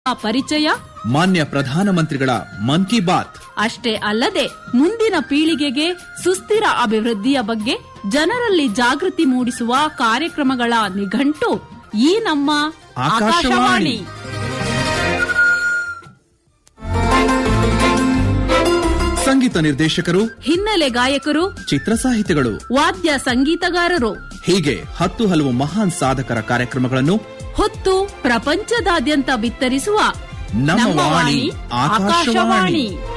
ಪರಿಚಯ ಮಾನ್ಯ ಪ್ರಧಾನಮಂತ್ರಿಗಳ ಮನ್ ಕಿ ಬಾತ್ ಅಷ್ಟೇ ಅಲ್ಲದೆ ಮುಂದಿನ ಪೀಳಿಗೆಗೆ ಸುಸ್ಥಿರ ಅಭಿವೃದ್ಧಿಯ ಬಗ್ಗೆ ಜನರಲ್ಲಿ ಜಾಗೃತಿ ಮೂಡಿಸುವ ಕಾರ್ಯಕ್ರಮಗಳ ನಿಘಂಟು ಈ ನಮ್ಮ ಆಕಾಶವಾಣಿ. ಆಕಾಶವಾಣಿ ಸಂಗೀತ ನಿರ್ದೇಶಕರು ಹಿನ್ನೆಲೆ ಗಾಯಕರು ಚಿತ್ರ ಸಾಹಿತಿಗಳು ವಾದ್ಯ ಸಂಗೀತಗಾರರು ಹೀಗೆ ಹತ್ತು ಹಲವು ಮಹಾನ್ ಸಾಧಕರ ಕಾರ್ಯಕ್ರಮಗಳನ್ನು ಹೊತ್ತು ಪ್ರಪಂಚದಾದ್ಯಂತ ಬಿತ್ತರಿಸುವ ನಮ್ಮ ವಾಣಿ ಆಕಾಶವಾಣಿ